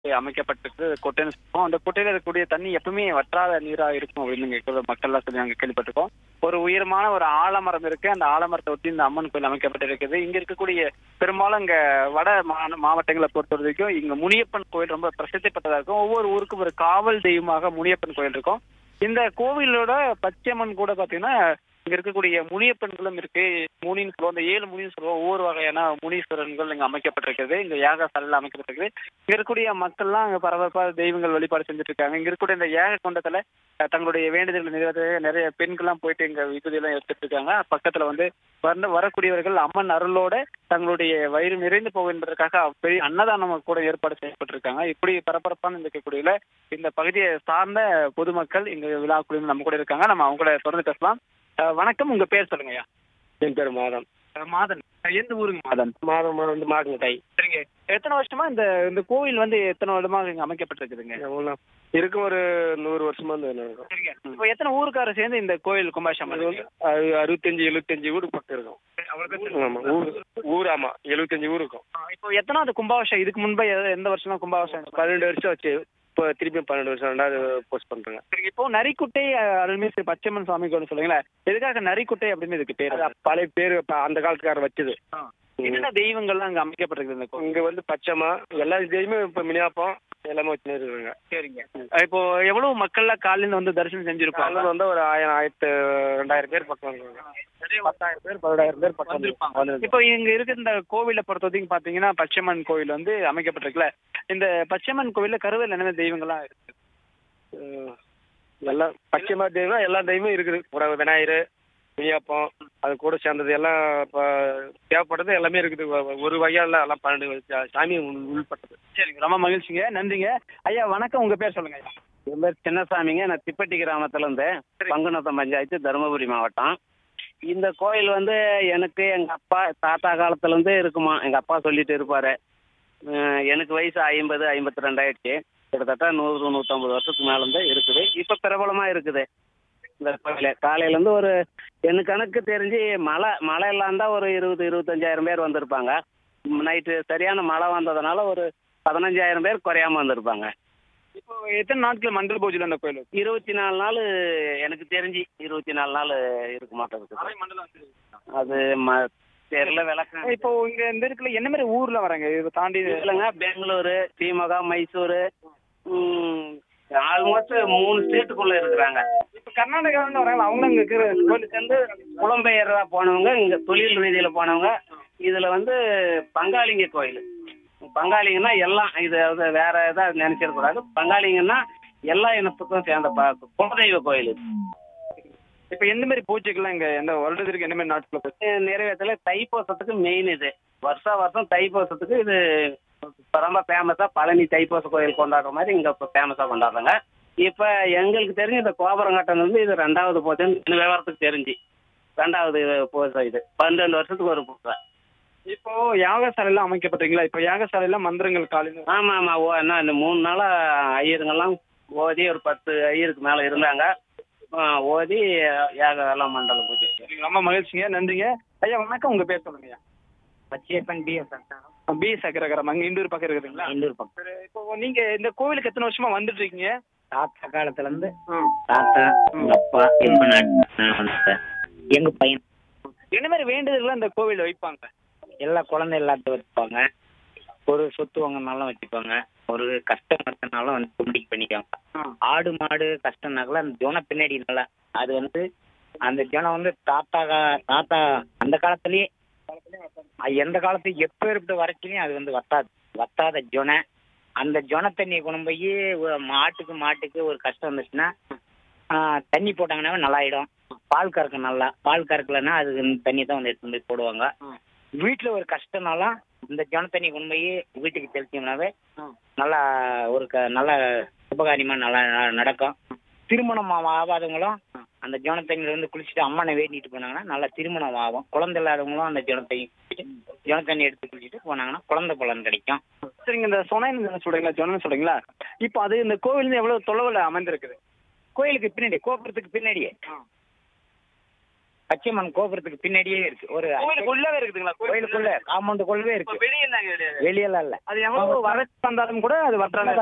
அமைக்கப்பட்டிருக்கு கொட்டைன்னு சொல்லுவோம் அந்த கொட்டையில இருக்கக்கூடிய தண்ணி எப்பவுமே வற்றாத நீரா இருக்கும் அப்படின்னு இங்க இருக்கிற மக்கள்லாம் சொல்லி நாங்க கேள்விப்பட்டிருக்கோம் ஒரு உயரமான ஒரு ஆலமரம் இருக்கு அந்த ஆலமரத்தை ஒட்டி இந்த அம்மன் கோயில் அமைக்கப்பட்டிருக்குது இங்க இருக்கக்கூடிய பெரும்பாலும் இங்க வட மா- மாவட்டங்களை பொறுத்த வரைக்கும் இங்க முனியப்பன் கோயில் ரொம்ப பிரசித்தி பெற்றதா இருக்கும் ஒவ்வொரு ஊருக்கும் ஒரு காவல் தெய்வமாக முனியப்பன் கோயில் இருக்கும் இந்த கோவிலோட பச்சையம்மன் கூட பாத்தீங்கன்னா இங்க இருக்கக்கூடிய முனியப்பன்களும் இருக்கு முனின்னு சொல்லுவோம் அந்த ஏழு முனின்னு சொல்லுவோம் ஒவ்வொரு வகையான முனீஸ்வரன்கள் இங்க அமைக்கப்பட்டிருக்குது இங்க யாகசாலையில அமைக்கப்பட்டிருக்கு இங்க இருக்கக்கூடிய மக்கள்லாம் அங்க பரபரப்பா தெய்வங்கள் வழிபாடு செஞ்சுட்டு இருக்காங்க இங்க இருக்கக்கூடிய இந்த ஏக கொண்டத்துல அஹ், தங்களுடைய வேண்டுதல்கள் நிறைவேற்ற நிறைய பெண்கள்லாம் போயிட்டு இங்க விபூதியெல்லாம் எடுத்துட்டு இருக்காங்க பக்கத்துல வந்து வந்து வரக்கூடியவர்கள் அம்மன் அருளோட தங்களுடைய வயிறு நிறைந்து போகும் என்பதற்காக பெரிய அன்னதானம் கூட ஏற்பாடு செய்யப்பட்டிருக்காங்க இப்படி பரபரப்பான இந்த இருக்கக்கூடியல இந்த பகுதியை சார்ந்த பொதுமக்கள் இங்க விழா குழுவில் நம்ம கூட இருக்காங்க நம்ம அவங்க கூட தொடர்ந்து பேசலாம் அஹ், வணக்கம் உங்க பேர் சொல்லுங்கய்யா என் பேர் மாதம் அஹ், மாதன் அஹ், எந்த ஊருங்க மாதன் மாதம் வந்து மாட்டுமிட்டாய் சரிங்க எத்தனை வருஷமா இந்த இந்த கோவில் வந்து எத்தனை வருடமாக இங்க அமைக்கப்பட்டிருக்குதுங்க எவ்வளோ இருக்கு ஒரு நூறு வருஷமா வந்து நடக்கும் சரிங்க இப்போ எத்தனை ஊருக்காரர் சேர்ந்து இந்த கோயில் கும்பாஷம் அது வந்து அது அறுபத்தஞ்சு எழுபத்தஞ்சு ஊருக்கு பக்கம் இருக்கும் ஆமா ஊர் ஊர் ஆமா எழுபத்தஞ்சு ஊர் இருக்கும் இப்போ எத்தனாவது கும்பாபிஷேகம் இதுக்கு முன்பு எ- எந்த வருஷம் கும்பாபிஷேகம் பன்னெண்டு வருஷம் வச்சு இப்போ திருப்பி பன்னெண்டு வருஷம் ரெண்டாவது போஸ்ட் பண்றாங்க சரிங்க இப்போ நரிக்குட்டை அஹ், அருள்மிகு ஸ்ரீ பச்சையம்மன் சுவாமி கோயில் சொல்லுங்களேன் எதுக்காக நரிக்குட்டை அப்படின்னு இதுக்கு பேர் அது பழைய பேர் இப்ப அந்த காலத்துக்காரர் வச்சது என்னென்ன தெய்வங்கள்லாம் அங்க அமைக்கப்பட்டிருக்குது இந்த கோவில் இங்க வந்து பச்சைமா எல்லா இதையுமே இப்ப மினியாப்பம் எல்லாமே வச்சுன்னு இருக்காங்க சரிங்க அஹ், இப்போ எவ்வளவு மக்கள்லாம் காலையில வந்து தரிசனம் செஞ்சிருப்பாங்க காலையில் வந்து ஒரு ஆயிரம் ஆயிரத்து ரெண்டாயிரம் பேர் பக்கம் இருக்காங்க பத்தாயிரம் பேர் பதினோடாயிரம் பேர் பக்கம் வந்திருப்பாங்க. வந்திருக்காங்க. இப்போ இங்க இருக்கிற இந்த கோவிலை பொறுத்த வரைக்கும் பாத்தீங்கன்னா பச்சையம்மன் கோவில் வந்து அமைக்கப்பட்டிருக்குல்ல இந்த பச்சையம்மன் கோவில்ல கருவில் என்னென்ன தெய்வங்கள்லாம் இருக்கு அஹ் எல்லாம் பச்சைமா தெய்வம் எல்லா தெய்வமும் இருக்குது ஒரு விநாயகர் முனியப்பம் அது கூட சேர்ந்தது எல்லாம் இப்போ தேவைப்பட்டது எல்லாமே இருக்குது ஒ- ஒரு வகையால எல்லாம் பன்னெண்டு சா- சாமி உள்- உள்பட்டது சரிங்க ரொம்ப மகிழ்ச்சிங்க நன்றிங்க ஐயா வணக்கம் உங்க பேர் சொல்லுங்க ஐயா என் பேர் சின்னசாமிங்க நான் திப்பட்டி கிராமத்துல இருந்து பங்குநத்தம் பஞ்சாயத்து தருமபுரி மாவட்டம் இந்த கோயில் வந்து எனக்கு எங்க அப்பா தாத்தா காலத்துல இருந்தே இருக்குமா எங்க அப்பா சொல்லிட்டு இருப்பாரு அஹ் எனக்கு வயசு ஐம்பது ஐம்பத்தி ரெண்டாயிடுச்சு கிட்டத்தட்ட நூறு நூற்றம்பது வருஷத்துக்கு மேல இருந்து இருக்குது இப்போ பிரபலமா இருக்குது இந்த கோயில் காலையில இருந்து ஒரு எனக்கு கணக்கு தெரிஞ்சு மழை மழை எல்லாம் தான் ஒரு இருபது இருபத்தஞ்சாயிரம் பேர் வந்திருப்பாங்க நைட்டு சரியான மழை வந்ததுனால ஒரு பதினஞ்சாயிரம் பேர் குறையாம வந்திருப்பாங்க இப்போ எத்தனை நாட்கள் மண்டல பூஜையில் அந்த கோயில் இருபத்தி நாலு நாள் எனக்கு தெரிஞ்சு இருபத்தி நாலு நாள் இருக்க மாட்டேங்குது அது ம தெரியல விளக்கம் இப்போ இங்க இந்த இடத்துல என்ன மாதிரி ஊர்ல வராங்க இதை தாண்டி இல்லைங்க பெங்களூரு திமுக மைசூரு ஆல்மோஸ்ட் மூணு ஸ்டேட்டுக்குள்ள இருக்கிறாங்க இப்போ கர்நாடகாவில் வராங்க அவங்க அங்க இருக்கிற கோயிலுக்கு வந்து புலம்பெயர்வா போனவங்க இங்க தொழில் ரீதியில போனவங்க இதுல வந்து பங்காளிங்க கோயில் பங்காளிங்கன்னா எல்லாம் இது அது வேற ஏதாவது நினைச்சிடக்கூடாது பங்காளிங்கன்னா எல்லா இனத்துக்கும் சேர்ந்த ப- குலதெய்வ கோயில் இது. இப்போ எந்த மாதிரி பூஜைகள்லாம் இங்க எந்த வருடத்திற்கு என்ன மாதிரி நாட்கள் பூஜை நிறைவேற்றல தைப்பூசத்துக்கு மெயின் இது வருஷம் வருஷம் தைப்பூசத்துக்கு இது இப்ப ரொம்ப ஃபேமஸா பழனி தைப்பூச கோயில் கொண்டாடுற மாதிரி இங்க இப்போ ஃபேமஸா கொண்டாடுறாங்க இப்ப எங்களுக்கு தெரிஞ்சு இந்த கோபுரங்காட்டம் வந்து இது ரெண்டாவது பூஜைன்னு விவரத்துக்கு தெரிஞ்சு ரெண்டாவது பூஜை இது பன்னெண்டு வருஷத்துக்கு ஒரு பூஜை இப்போ யாகசாலையெல்லாம் அமைக்கப்பட்டீங்களா இப்போ யாகசாலையில மந்திரங்கள் காலையில் ஆமா ஆமா ஓ என்ன இந்த மூணு நாளா ஐயருங்கெல்லாம் ஓதி ஒரு பத்து ஐயருக்கு மேல இருந்தாங்க ஆ, ஓதி யாக எல்லாம் மண்டல பூஜை ரொம்ப மகிழ்ச்சிங்க நன்றிங்க ஐயா வணக்கம் உங்க பேர் சொல்லுங்க ஐயா பச்சையப்பன் பிஎஸ் பி சக்கரகரம் அங்க இண்டூர் பக்கம் இருக்குதுங்களா இண்டூர் பக்கம் சரி, இப்போ நீங்க இந்த கோவிலுக்கு எத்தனை வருஷமா வந்துட்டு இருக்கீங்க தாத்தா காலத்துல இருந்து ம். தாத்தா எங்க அப்பா இப்ப நான் நான் வந்தேன் எங்க பையன் என்ன மாதிரி வேண்டுதல்கள் இந்த கோவில் வைப்பாங்க எல்லா குழந்தை எல்லாத்தையும் வச்சுப்பாங்க ஒரு சொத்து வாங்கினாலும் வச்சுப்பாங்க ஒரு கஷ்டம் கஷ்டனாலும் வந்து கும்பிடி பண்ணிக்குவாங்க ம். ஆடு மாடு கஷ்டம்னாக்கல அந்த ஜனம் பின்னாடி நல்லா அது வந்து அந்த ஜனம் வந்து தாத்தா கா- தாத்தா அந்த காலத்திலேயே அது எந்த காலத்துக்கு எப்போ இருப்பிட்ட வரைக்கும் அது வந்து வத்தாது வத்தாத ஜொனை அந்த ஜொன தண்ணியை கொண்டு போய் ஒரு மாட்டுக்கு மாட்டுக்கு ஒரு கஷ்டம் வந்துச்சுன்னா ஆ, தண்ணி போட்டாங்கன்னா நல்லாயிடும் பால் கறக்கும் நல்லா பால் கறக்கலைன்னா அது இந்த தண்ணி தான் வந்து எடுத்து போய் போடுவாங்க ம். வீட்டில் ஒரு கஷ்டம்னாலும் இந்த ஜொன தண்ணி கொண்டு போய் வீட்டுக்கு தெளிச்சோம்னாவே ம். நல்லா ஒரு க நல்ல சுபகாரியமாக நல்லா ந- நடக்கும் திருமணம் ஆவ- ஆகாதவங்களும் அந்த ஜொன தண்ணியில வந்து குளிச்சுட்டு அம்மனை வேண்டிட்டு போனாங்கன்னா நல்லா திருமணம் ஆகும் குழந்தை இல்லாதவங்களும் அந்த ஜொன தண்ணி குளிச்சுட்டு ஜொன தண்ணி எடுத்து குளிச்சுட்டு போனாங்கன்னா குழந்தை பலன் கிடைக்கும் சரிங்க இந்த சொனைன்னு சொல்றீங்களா ஜொனன்னு சொல்றீங்களா இப்போ அது இந்த கோவில் இருந்து எவ்வளவு தொலைவில் அமைந்திருக்குது கோயிலுக்கு பின்னாடி கோபுரத்துக்கு பின்னாடியே பச்சைமன் கோபுரத்துக்கு பின்னாடியே இருக்கு ஒரு கோயிலுக்குள்ளவே இருக்குதுங்களா கோயிலுக்குள்ள காம்பவுண்டுக்குள்ளவே இப்ப இருக்கு வெளியே என்னங்க வெளியெல்லாம் இல்ல அது எவ்வளவு வறட்சி வந்தாலும் கூட அது வற்றாத